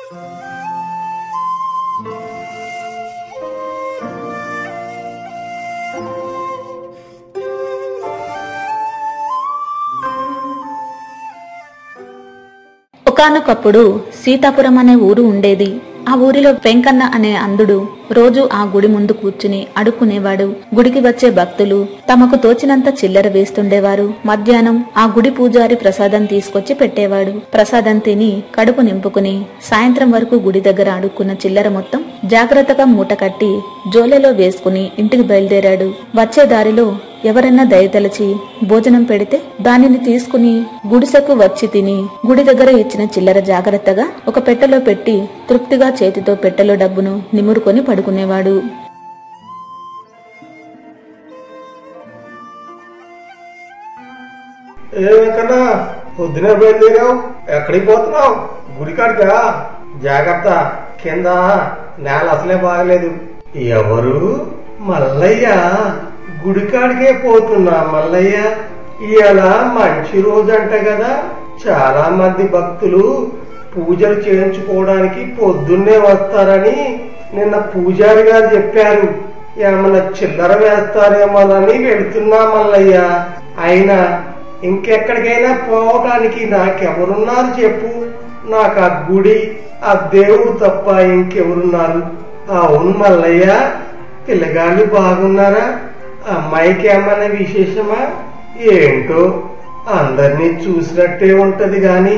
ఒకానొకప్పుడు సీతాపురం అనే ఊరు ఉండేది ఆ ఊరిలో వెంకన్న అనే అందుడు రోజు ఆ గుడి ముందు కూర్చుని అడుక్కునేవాడు గుడికి వచ్చే భక్తులు తమకు తోచినంత చిల్లర వేస్తుండేవారు మధ్యాహ్నం ఆ గుడి పూజారి ప్రసాదం తీసుకొచ్చి పెట్టేవాడు ప్రసాదం తిని కడుపు నింపుకుని సాయంత్రం వరకు గుడి దగ్గర అడుక్కున్న చిల్లర మొత్తం జాగ్రత్తగా మూట కట్టి జోలెలో వేసుకుని ఇంటికి బయలుదేరాడు వచ్చే దారిలో ఎవరన్నా దయతలచి భోజనం పెడితే దానిని తీసుకుని గుడిసెకు వచ్చి తిని గుడి దగ్గర ఇచ్చిన చిల్లర జాగ్రత్తగా ఒక పెట్టెలో పెట్టి తృప్తిగా చేతితో పెట్టెలో డబ్బును నిమురుకొని పడుకునేవాడు ఏమేకన్నా పొద్దునే బయలుదేరావు ఎక్కడికి పోతున్నావు గుడికాడికా జాగ్రత్త కింద నేల అసలే బాగలేదు ఎవరు మల్లయ్య గుడికాడికే పోతున్నా మల్లయ్య ఇవాళ మంచి రోజు అంట కదా చాలా మంది భక్తులు పూజలు చేయించుకోవడానికి పొద్దున్నే వస్తారని నిన్న పూజారి గారు చెప్పారు ఏమన్నా చిల్లర వేస్తారేమోనని వెళుతున్నా మల్లయ్య అయినా ఇంకెక్కడికైనా పోవడానికి నాకెవరున్నారు చెప్పు నాకు ఆ గుడి ఆ దేవుడు తప్ప ఇంకెవరున్నారు అవును మల్లయ్య పిల్లగాళ్ళు బాగున్నారా అమ్మాయికి ఏమన్నా విశేషమా ఏంటో అందరినీ చూసినట్టే ఉంటది గాని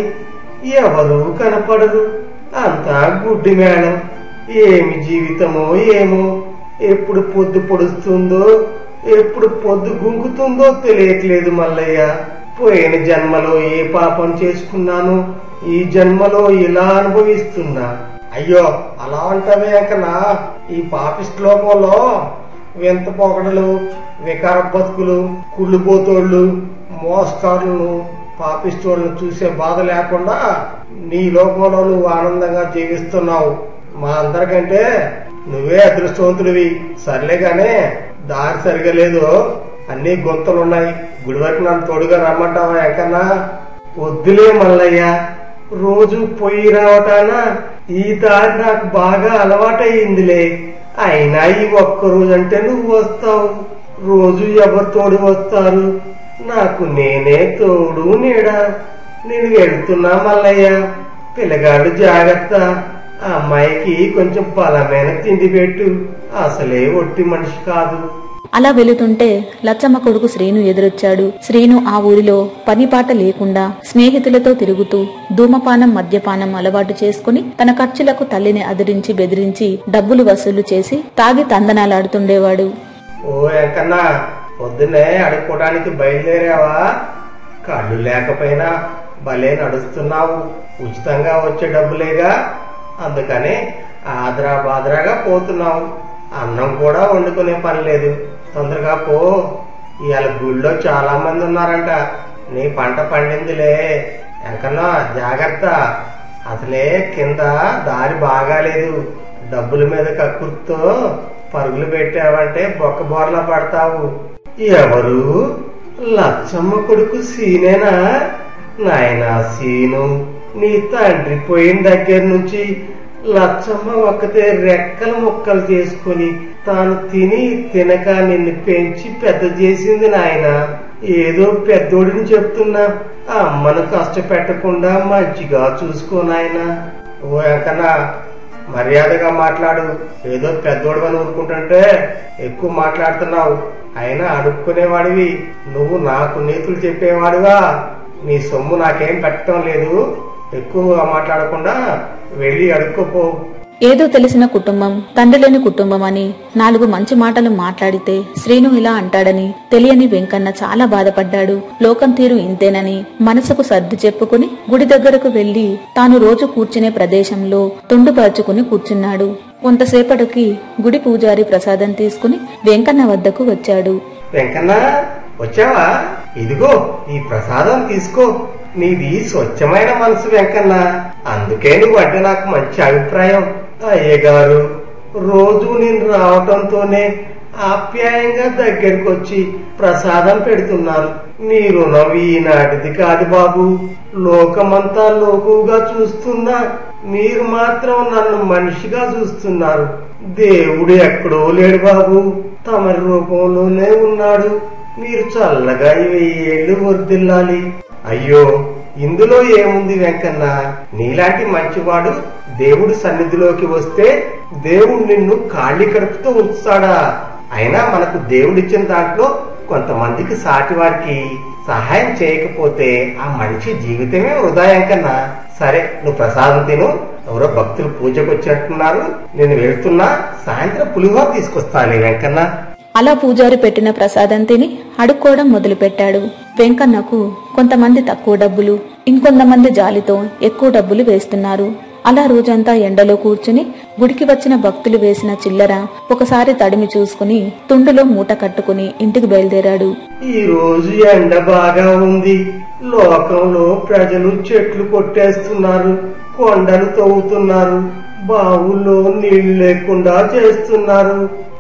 ఎవరు కనపడరు అంతా గుడ్డి మేడం ఏమి జీవితమో ఏమో ఎప్పుడు పొద్దు పొడుస్తుందో ఎప్పుడు పొద్దు గుంకుతుందో తెలియట్లేదు మల్లయ్య పోయిన జన్మలో ఏ పాపం చేసుకున్నాను ఈ జన్మలో ఇలా అనుభవిస్తున్నా అయ్యో అలా అంటావే అంకనా ఈ పాపి శ్లోకంలో వింత పొగడలు వికార బతుకులు కుళ్ళుబోతోళ్ళు మోసకారులను పాపిస్తోళ్ళను చూసే బాధ లేకుండా నీ లోకంలో నువ్వు ఆనందంగా జీవిస్తున్నావు మా అందరికంటే నువ్వే అదృష్టవంతుడివి సర్లే గానే దారి సరిగా లేదు అన్ని గుంతలున్నాయి గుడి వరకు నన్ను తోడుగా రమ్మంటావా ఎంకన్నా వద్దులే మల్లయ్య రోజు పొయ్యి రావటాన ఈ దారి నాకు బాగా అలవాటయిందిలే అయినా ఈ ఒక్క రోజు అంటే నువ్వు వస్తావు రోజు ఎవరు తోడు వస్తారు నాకు నేనే తోడు నీడా నేను వెళ్తున్నా మల్లయ్య పిల్లగాడు జాగ్రత్త ఆ అమ్మాయికి కొంచెం బలమైన తిండి పెట్టు అసలే ఒట్టి మనిషి కాదు అలా వెళుతుంటే లచ్చమ్మ కొడుకు శ్రీను ఎదురొచ్చాడు శ్రీను ఆ ఊరిలో పనిపాట లేకుండా స్నేహితులతో తిరుగుతూ ధూమపానం మద్యపానం అలవాటు చేసుకుని తన ఖర్చులకు తల్లిని అదిరించి బెదిరించి డబ్బులు వసూలు చేసి తాగి తందనాలాడుతుండేవాడు ఓ ఎంకన్నా పొద్దున్నే అడుక్కోవడానికి బయలుదేరావా కళ్ళు లేకపోయినా భలే నడుస్తున్నావు ఉచితంగా వచ్చే డబ్బులేగా అందుకని ఆదరా బాదరాగా పోతున్నావు అన్నం కూడా వండుకునే పని లేదు తొందరగా పో ఇవాళ గుళ్ళో చాలా మంది ఉన్నారంట నీ పంట పండిందిలే ఎంకన్నా జాగ్రత్త అసలే కింద దారి బాగాలేదు డబ్బుల మీద కక్కుర్తో పరుగులు పెట్టావంటే బొక్క బోర్లా పడతావు ఎవరు లచ్చమ్మ కొడుకు సీనేనా నాయనా సీను నీ తండ్రి పోయిన దగ్గర నుంచి లచ్చమ్మ ఒక్కతే రెక్కల ముక్కలు చేసుకుని తాను తిని తినక నిన్ను పెంచి పెద్ద చేసింది నాయన ఏదో పెద్దోడిని చెప్తున్నా ఆ అమ్మను కష్టపెట్టకుండా మంచిగా చూసుకో నాయన ఓ ఎంకన్నా మర్యాదగా మాట్లాడు ఏదో పెద్దోడు ఊరుకుంటుంటే ఎక్కువ మాట్లాడుతున్నావు అయినా అడుక్కునేవాడివి నువ్వు నాకు నీతులు చెప్పేవాడివా నీ సొమ్ము నాకేం పెట్టడం లేదు ఎక్కువగా మాట్లాడకుండా వెళ్ళి అడుక్కోపో ఏదో తెలిసిన కుటుంబం తండ్రి లేని కుటుంబం అని నాలుగు మంచి మాటలు మాట్లాడితే శ్రీను ఇలా అంటాడని తెలియని వెంకన్న చాలా బాధపడ్డాడు లోకం తీరు ఇంతేనని మనసుకు సర్ది చెప్పుకుని గుడి దగ్గరకు వెళ్లి తాను రోజు కూర్చునే ప్రదేశంలో తుండుపరుచుకుని కూర్చున్నాడు కొంతసేపటికి గుడి పూజారి ప్రసాదం తీసుకుని వెంకన్న వద్దకు వచ్చాడు వెంకన్న వచ్చావా ఇదిగో ఈ ప్రసాదం తీసుకో నీది స్వచ్ఛమైన మనసు వెంకన్న అందుకే నువ్వు అంటే నాకు మంచి అభిప్రాయం అయ్యగారు రోజు నేను రావటంతోనే ఆప్యాయంగా దగ్గరికి వచ్చి ప్రసాదం పెడుతున్నారు నీ రుణం ఈనాటిది కాదు బాబు లోకమంతా లోకుగా చూస్తున్నా మీరు మాత్రం నన్ను మనిషిగా చూస్తున్నారు దేవుడు ఎక్కడో లేడు బాబు తమరి రూపంలోనే ఉన్నాడు మీరు చల్లగా ఈ వెయ్యేళ్ళు వర్దిల్లాలి అయ్యో ఇందులో ఏముంది వెంకన్న నీలాంటి మంచివాడు దేవుడి సన్నిధిలోకి వస్తే దేవుడు నిన్ను ఖాళీ కడుపుతూ ఉంచుతాడా అయినా మనకు దేవుడిచ్చిన దాంట్లో కొంతమందికి సాటి వారికి సహాయం చేయకపోతే ఆ మనిషి జీవితమే వృధా వెంకన్న సరే నువ్వు ప్రసాదం తిను ఎవరో భక్తులు పూజకు వచ్చినట్టున్నారు నేను వెళ్తున్నా సాయంత్రం పులిహోర తీసుకొస్తాను వెంకన్న అలా పూజారి పెట్టిన ప్రసాదం తిని అడుక్కోవడం మొదలుపెట్టాడు వెంకన్నకు కొంతమంది తక్కువ డబ్బులు ఇంకొంతమంది జాలితో ఎక్కువ డబ్బులు వేస్తున్నారు అలా రోజంతా ఎండలో కూర్చుని గుడికి వచ్చిన భక్తులు వేసిన చిల్లర ఒకసారి తడిమి చూసుకుని తుండులో మూట కట్టుకుని ఇంటికి బయలుదేరాడు ఈ రోజు ఎండ బాగా ఉంది లోకంలో ప్రజలు చెట్లు కొట్టేస్తున్నారు కొండలు తవ్వుతున్నారు బావుల్లో నీళ్లు లేకుండా చేస్తున్నారు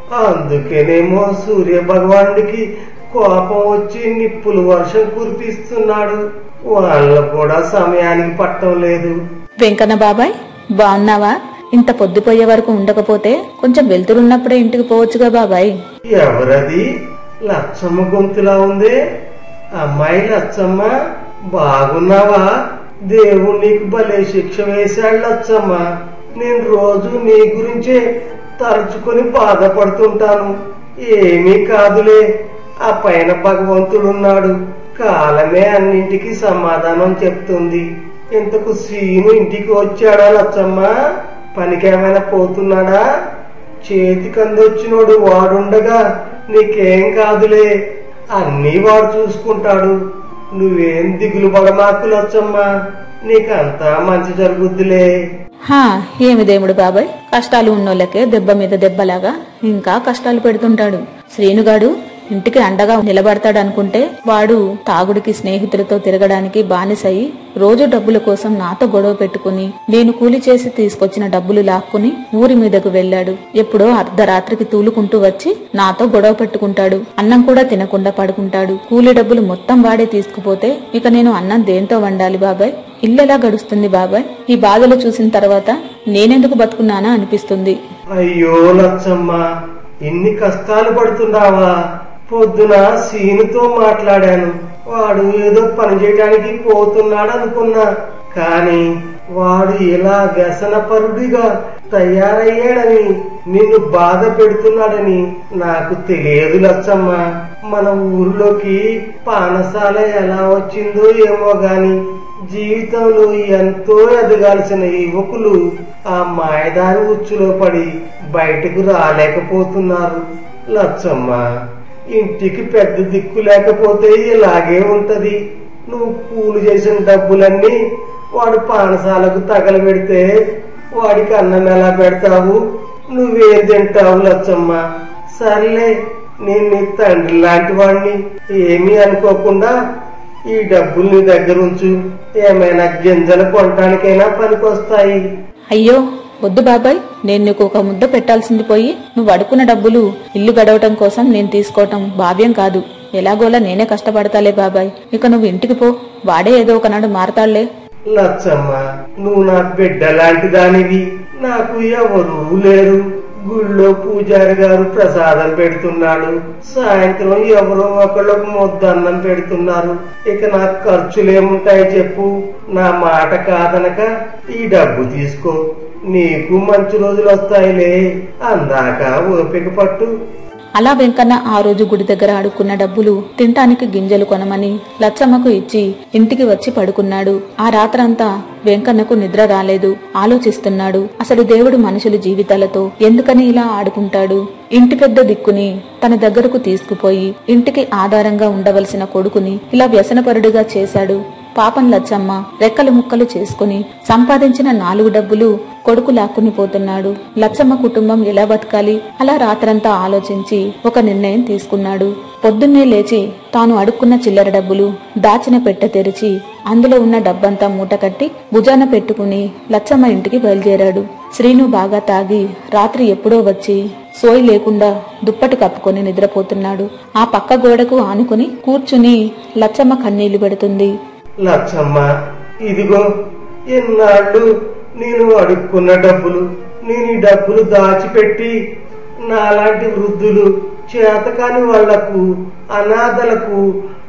అందుకేనేమో సూర్య భగవానుడికి కోపం వచ్చి నిప్పులు వర్షం కురిపిస్తున్నాడు వాళ్ళ కూడా సమయానికి పట్టం లేదు వెంకన్న బాబాయ్ బాగున్నావా ఇంత పొద్దుపోయే వరకు ఉండకపోతే కొంచెం వెళ్తురున్నప్పుడే ఇంటికి పోవచ్చుగా బాబాయ్ ఎవరది లచ్చమ్మ గొంతులా ఉంది అమ్మాయి లచ్చమ్మ బాగున్నావా దేవుడు నీకు భలే శిక్ష వేశాడు లచ్చమ్మ నేను రోజు నీ గురించే తలుచుకొని బాధపడుతుంటాను ఏమీ కాదులే ఆ పైన భగవంతుడున్నాడు కాలమే అన్నింటికి సమాధానం చెప్తుంది ఇంతకు సీను ఇంటికి వచ్చాడా లచ్చమ్మ పనికేమైనా పోతున్నాడా చేతికి అందొచ్చినోడు వాడుండగా నీకేం కాదులే అన్నీ వాడు చూసుకుంటాడు నువ్వేం దిగులు పడమాకు లచ్చమ్మా నీకంతా మంచి జరుగుద్దిలే హా ఏమి దేవుడు బాబాయ్ కష్టాలు ఉన్నోళ్ళకే దెబ్బ మీద దెబ్బలాగా ఇంకా కష్టాలు పెడుతుంటాడు శ్రీనుగాడు ఇంటికి అండగా నిలబడతాడు అనుకుంటే వాడు తాగుడికి స్నేహితులతో తిరగడానికి బానిసయి రోజు డబ్బుల కోసం నాతో గొడవ పెట్టుకుని నేను కూలి చేసి తీసుకొచ్చిన డబ్బులు లాక్కుని ఊరి మీదకు వెళ్ళాడు ఎప్పుడో అర్ధరాత్రికి తూలుకుంటూ వచ్చి నాతో గొడవ పెట్టుకుంటాడు అన్నం కూడా తినకుండా పడుకుంటాడు కూలి డబ్బులు మొత్తం వాడే తీసుకుపోతే ఇక నేను అన్నం దేంతో వండాలి బాబాయ్ ఇల్లెలా గడుస్తుంది బాబాయ్ ఈ బాధలు చూసిన తర్వాత నేనెందుకు బతుకున్నానా అనిపిస్తుంది అయ్యో లచ్చమ్మ ఇన్ని కష్టాలు పడుతున్నావా పొద్దున సీనుతో మాట్లాడాను వాడు ఏదో పని చేయడానికి పోతున్నాడు అనుకున్నా కానీ వాడు ఇలా వ్యసనపరుడిగా తయారయ్యాడని నిన్ను బాధ పెడుతున్నాడని నాకు తెలియదు లచ్చమ్మ మన ఊర్లోకి పానసాల ఎలా వచ్చిందో ఏమో గాని జీవితంలో ఎంతో ఎదగాల్సిన యువకులు ఆ మాయదారి ఉచ్చులో పడి బయటకు రాలేకపోతున్నారు లచ్చమ్మ ఇంటికి పెద్ద దిక్కు లేకపోతే ఇలాగే ఉంటది నువ్వు కూలి చేసిన డబ్బులన్నీ వాడు పానసాలకు తగలబెడితే వాడికి అన్నం ఎలా పెడతావు నువ్వేం తింటావు లచ్చమ్మ సర్లే నేను నీ తండ్రి లాంటి వాడిని ఏమీ అనుకోకుండా ఈ డబ్బులు నీ దగ్గర ఉంచు ఏమైనా గింజలు కొనటానికైనా పనికొస్తాయి అయ్యో వద్దు బాబాయ్ నేను నీకు ఒక ముద్ద పెట్టాల్సింది పోయి నువ్వు అడుకున్న డబ్బులు ఇల్లు గడవటం కోసం నేను తీసుకోవటం భావ్యం కాదు ఎలాగోలా నేనే కష్టపడతాలే బాబాయ్ ఇక నువ్వు ఇంటికి పో వాడే ఏదో ఒకనాడు మారతాళ్లే లచ్చమ్మ నువ్వు నా బిడ్డ లాంటి దానివి నాకు ఎవరూ లేరు గుళ్ళో పూజారి గారు ప్రసాదం పెడుతున్నాడు సాయంత్రం ఎవరో ఒకళ్ళకు ముద్ద అన్నం పెడుతున్నారు ఇక నాకు ఖర్చులేముంటాయి చెప్పు నా మాట కాదనక ఈ డబ్బు తీసుకో నీకు మంచి రోజులు వస్తాయిలే అందాక ఓపిక పట్టు అలా వెంకన్న ఆ రోజు గుడి దగ్గర అడుక్కున్న డబ్బులు తినటానికి గింజలు కొనమని లచ్చమ్మకు ఇచ్చి ఇంటికి వచ్చి పడుకున్నాడు ఆ రాత్రంతా వెంకన్నకు నిద్ర రాలేదు ఆలోచిస్తున్నాడు అసలు దేవుడు మనుషుల జీవితాలతో ఎందుకని ఇలా ఆడుకుంటాడు ఇంటి పెద్ద దిక్కుని తన దగ్గరకు తీసుకుపోయి ఇంటికి ఆధారంగా ఉండవలసిన కొడుకుని ఇలా వ్యసనపరుడిగా చేశాడు పాపం లచ్చమ్మ రెక్కలు ముక్కలు చేసుకుని సంపాదించిన నాలుగు డబ్బులు కొడుకు లాక్కుని పోతున్నాడు లచ్చమ్మ కుటుంబం ఎలా బతకాలి అలా రాత్రంతా ఆలోచించి ఒక నిర్ణయం తీసుకున్నాడు పొద్దున్నే లేచి తాను అడుక్కున్న చిల్లర డబ్బులు దాచిన పెట్టె తెరిచి అందులో ఉన్న డబ్బంతా మూట కట్టి భుజాన పెట్టుకుని లచ్చమ్మ ఇంటికి బయలుదేరాడు శ్రీను బాగా తాగి రాత్రి ఎప్పుడో వచ్చి సోయి లేకుండా దుప్పటి కప్పుకొని నిద్రపోతున్నాడు ఆ పక్క గోడకు ఆనుకుని కూర్చుని లచ్చమ్మ కన్నీళ్లు పెడుతుంది లచ్చమ్మ ఇదిగో ఎన్నాళ్ళు నేను అడుక్కున్న డబ్బులు నేను ఈ డబ్బులు దాచిపెట్టి నాలాంటి వృద్ధులు చేతకాని వాళ్లకు అనాథలకు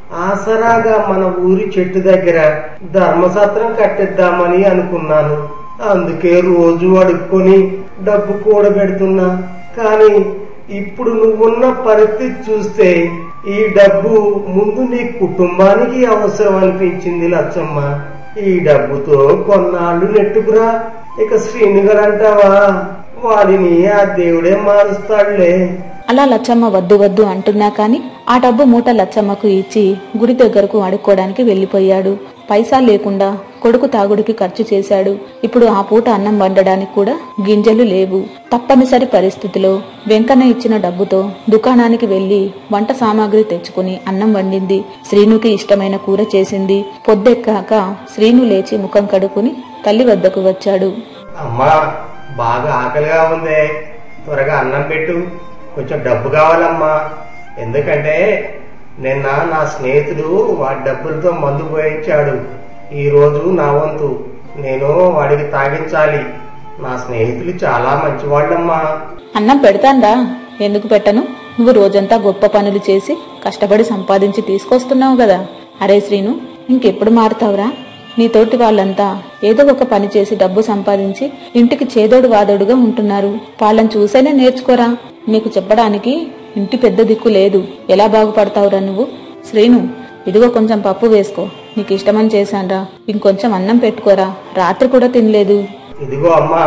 ఆసరాగా మన ఊరి చెట్టు దగ్గర ధర్మసత్రం కట్టిద్దామని అనుకున్నాను అందుకే రోజు అడుక్కొని డబ్బు కూడబెడుతున్నా కానీ ఇప్పుడు నువ్వున్న పరిస్థితి చూస్తే ఈ డబ్బు ముందు నీ కుటుంబానికి అవసరం అనిపించింది లచ్చమ్మ ఈ డబ్బుతో కొన్నాళ్ళు నెట్టుకురా ఇక శ్రీనిగర్ అంటావా వాడిని ఆ దేవుడే మారుస్తాడులే అలా లచ్చమ్మ వద్దు వద్దు అంటున్నా కాని ఆ డబ్బు మూట లచ్చమ్మకు ఇచ్చి గుడి దగ్గరకు అడుక్కోవడానికి వెళ్లిపోయాడు పైసా లేకుండా కొడుకు తాగుడికి ఖర్చు చేశాడు ఇప్పుడు ఆ పూట అన్నం వండడానికి కూడా గింజలు లేవు తప్పనిసరి పరిస్థితిలో వెంకన్న ఇచ్చిన డబ్బుతో దుకాణానికి వెళ్లి వంట సామాగ్రి తెచ్చుకుని అన్నం వండింది శ్రీనుకి ఇష్టమైన కూర చేసింది పొద్దెక్కాక శ్రీను లేచి ముఖం కడుకుని తల్లి వద్దకు వచ్చాడు అమ్మా బాగా ఆకలిగా ఉంది త్వరగా అన్నం పెట్టు కొంచెం డబ్బు కావాలమ్మా ఎందుకంటే నిన్న నా స్నేహితుడు వాడి డబ్బులతో మందు పోయించాడు ఈ రోజు నా వంతు నేను వాడికి తాగించాలి నా స్నేహితులు చాలా మంచివాళ్ళమ్మా అన్నం పెడతాందా ఎందుకు పెట్టను నువ్వు రోజంతా గొప్ప పనులు చేసి కష్టపడి సంపాదించి తీసుకొస్తున్నావు కదా అరే శ్రీను ఇంకెప్పుడు మారుతావురా నీతోటి వాళ్ళంతా ఏదో ఒక పని చేసి డబ్బు సంపాదించి ఇంటికి చేదోడు వాదోడుగా ఉంటున్నారు వాళ్ళని చూసేనే నేర్చుకోరా నీకు చెప్పడానికి ఇంటి పెద్ద దిక్కు లేదు ఎలా బాగుపడతావురా నువ్వు శ్రీను ఇదిగో కొంచెం పప్పు వేసుకో నీకు ఇష్టమని చేశాన్రా ఇంకొంచెం అన్నం పెట్టుకోరా రాత్రి కూడా తినలేదు ఇదిగో అమ్మా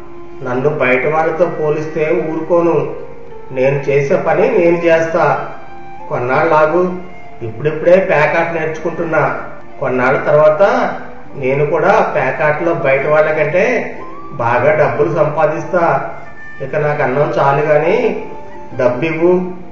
నన్ను బయట వాళ్ళతో పోలిస్తే ఊరుకోను నేను చేసే పని నేను చేస్తా కొన్నాళ్ళాగు ఇప్పుడిప్పుడే ప్యాకాట్ నేర్చుకుంటున్నా కొన్నాళ్ళ తర్వాత నేను కూడా ప్యాకాట్లో బయట వాళ్ళకంటే బాగా డబ్బులు సంపాదిస్తా ఇక నాకు అన్నం చాలు గాని డబ్బివ్వు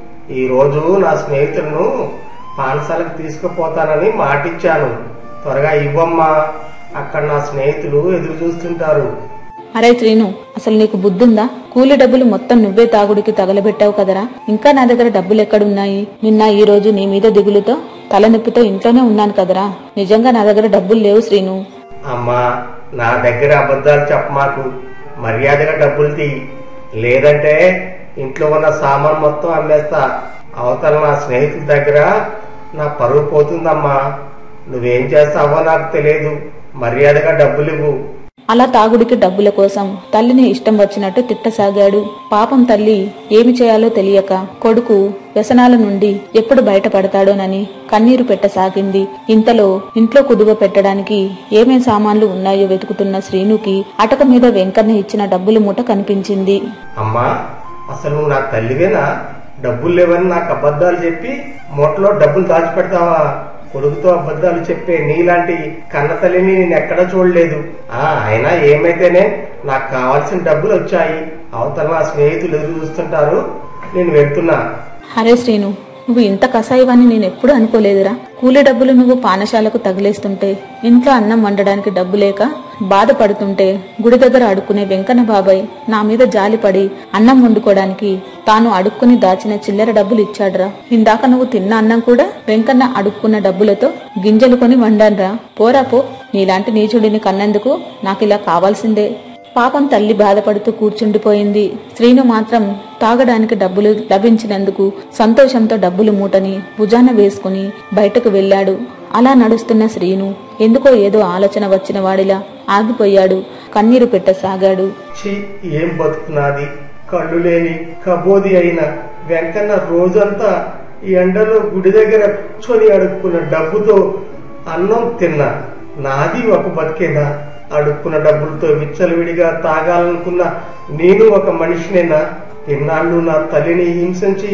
ఈరోజు నా స్నేహితులను పాఠశాలకు తీసుకుపోతానని మాటిచ్చాను త్వరగా ఇవ్వమ్మా అక్కడ నా స్నేహితులు ఎదురు చూస్తుంటారు అరే శ్రీను అసలు నీకు బుద్ధుందా కూలి డబ్బులు మొత్తం నువ్వే తాగుడికి తగలబెట్టావు కదరా ఇంకా నా దగ్గర డబ్బులు ఎక్కడున్నాయి నిన్న ఈ రోజు నీ మీద దిగులుతో తలనొప్పితో ఇంట్లోనే ఉన్నాను కదరా నిజంగా నా దగ్గర డబ్బులు లేవు శ్రీను అమ్మా నా దగ్గర అబద్ధాలు చెప్పమాకు మర్యాదగా డబ్బులు తీ లేదంటే ఇంట్లో ఉన్న సామాన్ మొత్తం అమ్మేస్తా అవతల నా స్నేహితుల దగ్గర నా పరువు పోతుందమ్మా నువ్వేం చేస్తావో నాకు తెలియదు మర్యాదగా డబ్బులు ఇవ్వు అలా తాగుడికి డబ్బుల కోసం తల్లిని ఇష్టం వచ్చినట్టు తిట్టసాగాడు పాపం తల్లి ఏమి చేయాలో తెలియక కొడుకు వ్యసనాల నుండి ఎప్పుడు బయటపడతాడోనని కన్నీరు పెట్టసాగింది ఇంతలో ఇంట్లో కుదువ పెట్టడానికి ఏమేం సామాన్లు ఉన్నాయో వెతుకుతున్న శ్రీనుకి అటక మీద వెంకన్న ఇచ్చిన డబ్బుల మూట కనిపించింది అమ్మా అసలు నువ్వు నా తల్లివేనా డబ్బులు లేవని నాకు అబద్ధాలు చెప్పి మూటలో డబ్బులు దాచిపెడతావా కొడుకుతో అబద్ధాలు చెప్పే నీలాంటి కన్న తల్లిని నేను ఎక్కడా చూడలేదు ఆ అయినా ఏమైతేనే నాకు కావాల్సిన డబ్బులు వచ్చాయి అవతల నా స్నేహితులు ఎదురు చూస్తుంటారు నేను వెళ్తున్నా అరే శ్రీను నువ్వు ఇంత కసాయివని నేను ఎప్పుడు అనుకోలేదురా కూలి డబ్బులు నువ్వు పానశాలకు తగిలేస్తుంటే ఇంట్లో అన్నం వండడానికి డబ్బు లేక బాధపడుతుంటే గుడి దగ్గర అడుక్కునే వెంకన్న బాబాయ్ నా మీద జాలిపడి అన్నం వండుకోవడానికి తాను అడుక్కుని దాచిన చిల్లర డబ్బులు ఇచ్చాడురా ఇందాక నువ్వు తిన్న అన్నం కూడా వెంకన్న అడుక్కున్న డబ్బులతో గింజలు కొని వండాన్రా పోరా పో నీలాంటి నీచుడిని కన్నందుకు నాకిలా కావాల్సిందే పాపం తల్లి బాధపడుతూ కూర్చుండిపోయింది శ్రీను మాత్రం తాగడానికి డబ్బులు లభించినందుకు సంతోషంతో డబ్బులు మూటని భుజాన వేసుకుని బయటకు వెళ్ళాడు అలా నడుస్తున్న శ్రీను ఎందుకో ఏదో ఆలోచన వచ్చిన వాడిలా ఆగిపోయాడు కన్నీరు పెట్టసాగాడు ఛీ ఏం బతుకునాది కళ్ళు లేని కబోది అయిన వెంకన్న రోజంతా ఈ ఎండలో గుడి దగ్గర కూర్చొని అడుక్కున్న డబ్బుతో అన్నం తిన్నా నాది ఒక బతికేనా అడుక్కున్న డబ్బులతో విచ్చలవిడిగా తాగాలనుకున్న నేను ఒక మనిషినేనా ఇన్నాళ్ళు నా తల్లిని హింసించి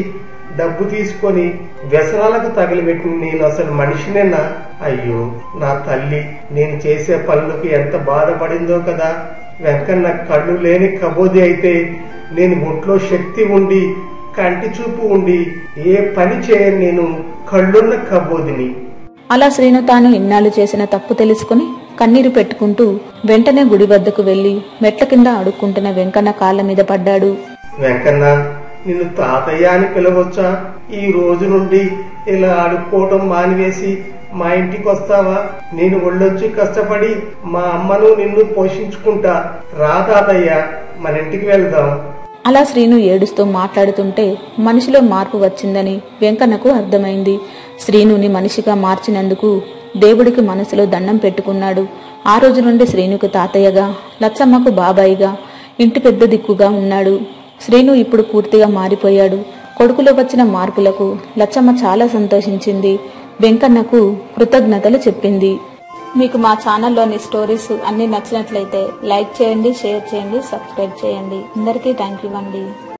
డబ్బు తీసుకొని వ్యసనాలకు తగిలిపెట్టిన నేను అసలు మనిషినేనా అయ్యో నా తల్లి నేను చేసే పనులకు ఎంత బాధపడిందో కదా వెంకన్న కళ్ళు లేని కబోది అయితే నేను ఒంట్లో శక్తి ఉండి కంటి చూపు ఉండి ఏ పని చేయని నేను కళ్ళున్న కబోదిని అలా శ్రీను తాను ఇన్నాళ్ళు చేసిన తప్పు తెలుసుకుని కన్నీరు పెట్టుకుంటూ వెంటనే గుడి వద్దకు వెళ్లి మెట్ల కింద అడుక్కుంటున్న వెంకన్న కాళ్ళ మీద పడ్డాడు వెంకన్న నిన్ను తాతయ్య అని పిలవచ్చా ఈ రోజు నుండి ఇలా ఆడుకోవటం మానివేసి మా ఇంటికి వస్తావా నేను ఒళ్ళొచ్చి కష్టపడి మా అమ్మను నిన్ను పోషించుకుంటా రా తాతయ్య మన ఇంటికి వెళ్దాం అలా శ్రీను ఏడుస్తూ మాట్లాడుతుంటే మనిషిలో మార్పు వచ్చిందని వెంకన్నకు అర్థమైంది శ్రీనుని మనిషిగా మార్చినందుకు దేవుడికి మనసులో దండం పెట్టుకున్నాడు ఆ రోజు నుండి శ్రీనుకు తాతయ్యగా లచ్చమ్మకు బాబాయిగా ఇంటి పెద్ద దిక్కుగా ఉన్నాడు శ్రీను ఇప్పుడు పూర్తిగా మారిపోయాడు కొడుకులో వచ్చిన మార్పులకు లచ్చమ్మ చాలా సంతోషించింది వెంకన్నకు కృతజ్ఞతలు చెప్పింది మీకు మా ఛానల్లోని స్టోరీస్ అన్ని నచ్చినట్లయితే లైక్ చేయండి షేర్ చేయండి సబ్స్క్రైబ్ చేయండి అందరికీ థ్యాంక్ యూ అండి